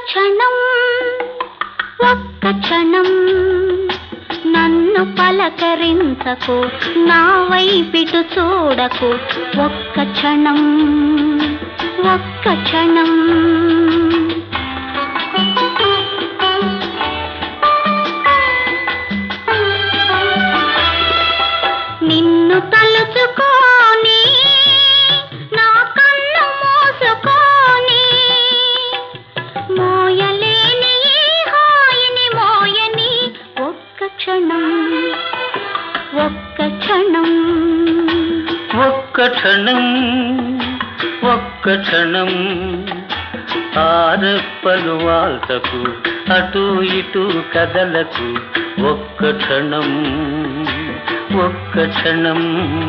క్షణం ఒక్క క్షణం నన్ను పలకరించకు నా వైపిటు చూడకు ఒక్క క్షణం ఒక్క క్షణం నిన్ను తలుచుకోని నా కన్ను మూసుకొని మోయలేని ఈ హాయిని మోయని ఒక్క క్షణం ఒక్క క్షణం ఒక్క క్షణం ఒక్క క్షణం ఆరెప్పలు వాల్తకు అటు ఇటు కదలకు ఒక్క క్షణం ఒక్క క్షణం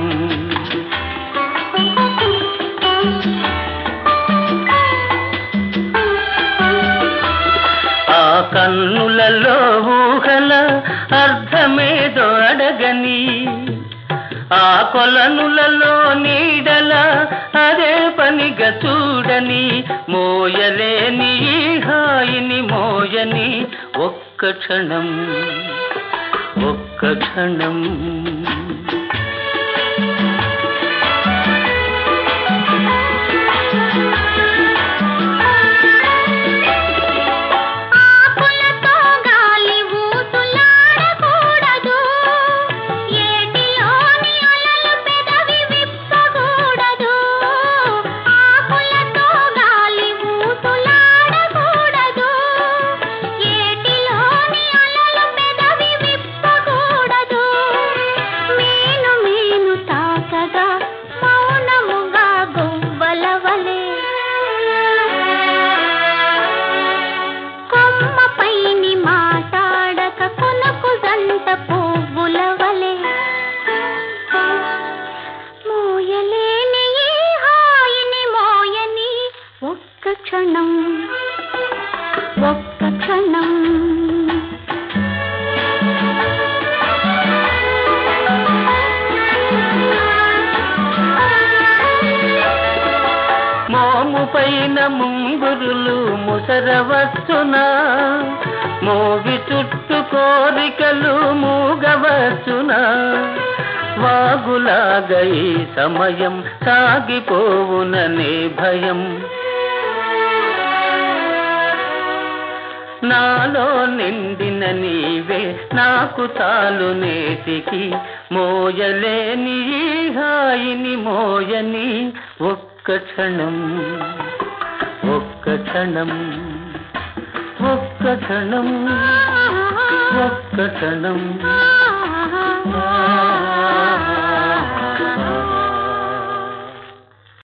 ఆ కన్నులలో ఊహల అర్థమేదో అడగని ఆ కొలనులలో నీడల అదే పనిగా చూడని మోయలేని ఈ హాయిని మోయని ఒక్క క్షణం ఒక్క క్షణం ఆకులతో గాలి ఊసులాడకూడదు ఏటిలోని అలలు పెదవి విప్పకూడదు ఆకులతో గాలి ఊసులాడకూడదు ఏటిలోని అలలు పెదవి విప్పకూడదు మేను మేను తాకగా మౌనముగా గువ్వలవలే కొమ్మపైని మాటాడక కొనకు జంట పువ్వుల వలె మోయలేని ఈ హాయిని మోయని ఒక్క క్షణం ఒక్క క్షణం మోము పైన ముంగురులు ముసరవచ్చునా మోవి చుట్టూ కోరికలు మూగవచ్చునా వాగులాగ ఈ సమయం సాగిపోవుననే భయం నాలో నిండిన నీవే నాకు చాలు నేటికి మోయలేని ఈ హాయిని మోయని ఒక్క క్షణం ఒక్క క్షణం ఒక్క క్షణం ఒక్క క్షణం ఆ